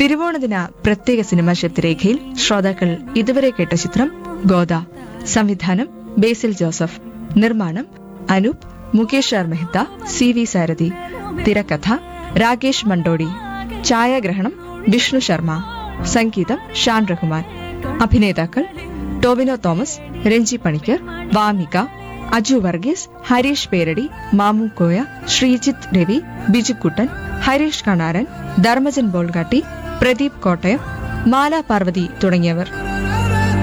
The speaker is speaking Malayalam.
തിരുവോണദിന പ്രത്യേക സിനിമാ ശബ്ദരേഖയിൽ ശ്രോതാക്കൾ ഇതുവരെ കേട്ട ചിത്രം ഗോദ സംവിധാനം ബേസിൽ ജോസഫ് നിർമ്മാണം Anoop Mukesh R Mehta C V Sarathi തിരക്കഥ രാകേഷ് മണ്ടോടി ഛായാഗ്രഹണം വിഷ്ണു ശർമ്മ സംഗീതം ഷാൻ റഹ്മാൻ അഭിനേതാക്കൾ ടോവിനോ തോമസ് രഞ്ജി പണിക്കർ വാമിക അജു വർഗീസ് ഹരീഷ് പേരടി മാമു കോയ ശ്രീജിത്ത് രവി ബിജുക്കുട്ടൻ ഹരീഷ് കണാരൻ ധർമ്മജൻ ബോൾഗാട്ടി പ്രദീപ് കോട്ടയം മാല പാർവതി തുടങ്ങിയവർ